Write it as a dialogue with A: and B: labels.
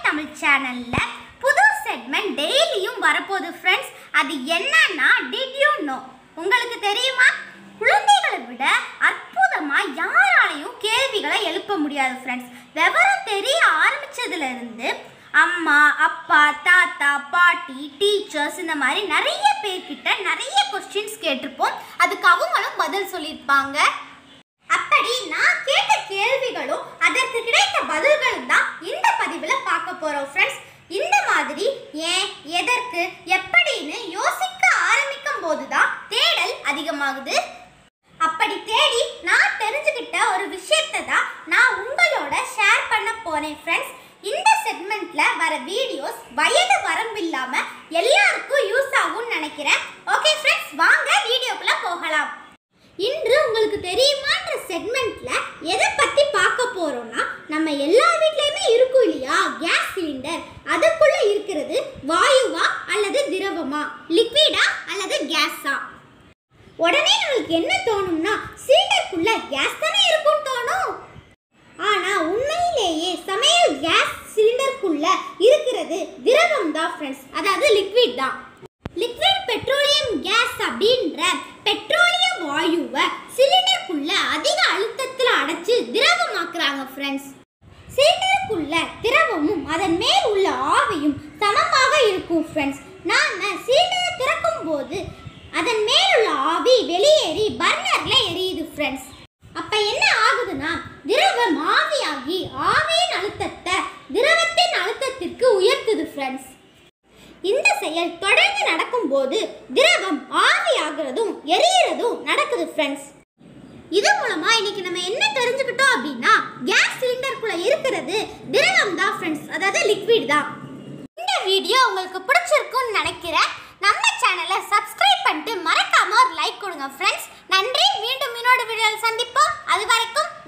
A: தமிழ் சேனல்ல புது செக்மெண்ட் டெய்லியும் வரப்போகுது ஃப்ரெண்ட்ஸ் அது என்னன்னா டிட் யூ நோ உங்களுக்கு தெரியுமா குழந்தைகளை விட அற்புதமா யாராலையும் கேள்விகளை எழுப்ப முடியாது ஃப்ரெண்ட்ஸ் விவரம் தெரிய ஆரம்பிச்சதுல இருந்து அம்மா அப்பா தாத்தா பாட்டி டீச்சர்ஸ் இந்த மாதிரி நிறைய பேர்கிட்ட நிறைய கொஸ்டின்ஸ் கேட்டிருப்போம் அதுக்கு அவங்களும் பதில் சொல்லியிருப்பாங்க அப்படி நான் கேட்ட கேள்விகளும் அதற்கு கிடைத்த பதில்களும் தான் இந்த பதிவில் பார்க்க போறோம் ஃப்ரெண்ட்ஸ் இந்த மாதிரி ஏன் எதற்கு எப்படின்னு யோசிக்க ஆரம்பிக்கும் போதுதான் தேடல் அதிகமாகுது அப்படி தேடி நான் தெரிஞ்சுக்கிட்ட ஒரு விஷயத்தை தான் நான் உங்களோட ஷேர் பண்ண போறேன் ஃப்ரெண்ட்ஸ் இந்த செக்மெண்ட்ல வர வீடியோஸ் வயது வரம்பில்லாம எல்லாருக்கும் யூஸ் ஆகும்னு நினைக்கிறேன் ஓகே ஃப்ரெண்ட்ஸ் வாங்க வீடியோக்குள்ள போகலாம் இன்று உங்களுக்கு தெரியுமான்ற செக்மெண்ட்ல எதை பத்தி பார்க்க போறோம்னா நம்ம எல்லா வீட்லயுமே இருக்கும் இல்லையா கேஸ் சிலிண்டர் அதுக்குள்ள இருக்கிறது வாயுவா அல்லது திரவமா லிக்விடா அல்லது கேஸா உடனே நம்மளுக்கு என்ன தோணும்னா சிலிண்டருக்குள்ள கேஸ் தானே இருக்கும்னு தோணும் ஆனா உண்மையிலேயே சமையல் கேஸ் சிலிண்டருக்குள்ள இருக்கிறது திரவம் தான் ஃப்ரெண்ட்ஸ் அதாவது லிக்விட் தான் லிக்விட் பெட்ரோலியம் கேஸ் அப்படின்ற பெட்ரோலிய வாயுவை சிலிண்டருக்குள்ள அதிக அழுத்தத்தில் அடைச்சு திரவமாக்குறாங்க ஃப்ரெண்ட்ஸ் சிலிண்டருக்குள்ள திரவமும் அதன் மேல் உள்ள ஆவியும் சமமாக இருக்கும் ஃப்ரெண்ட்ஸ் நாம சிலிண்டரை திறக்கும் போது அதன் மேல் உள்ள ஆவி வெளியேறி பர்னர்ல எரியுது ஃப்ரெண்ட்ஸ் அப்ப என்ன ஆகுதுன்னா திரவம் ஆவியாகி ஆவியின் அழுத்தத்தை திரவத்தின் அழுத்தத்திற்கு உயர்த்துது ஃப்ரெண்ட்ஸ் இந்த செயல் தொடர்ந்து நடக்கும்போது திரவம் ஆவியாகிறதும் எரியறதும் நடக்குது ஃப்ரெண்ட்ஸ் இது மூலமா இன்னைக்கு நம்ம என்ன தெரிஞ்சுக்கிட்டோம் அப்படின்னா கேஸ் சிலிண்டருக்குள்ள இருக்கிறது திரவம் தான் ஃப்ரெண்ட்ஸ் அதாவது லிக்விட் தான் இந்த வீடியோ உங்களுக்கு பிடிச்சிருக்கும்னு நினைக்கிறேன் நம்ம சேனலை சப்ஸ்கிரைப் பண்ணிட்டு மறக்காம ஒரு லைக் கொடுங்க ஃப்ரெண்ட்ஸ் நன்றி மீண்டும் இன்னொரு வீடியோவில் சந்திப்போம் அது வரைக்கும்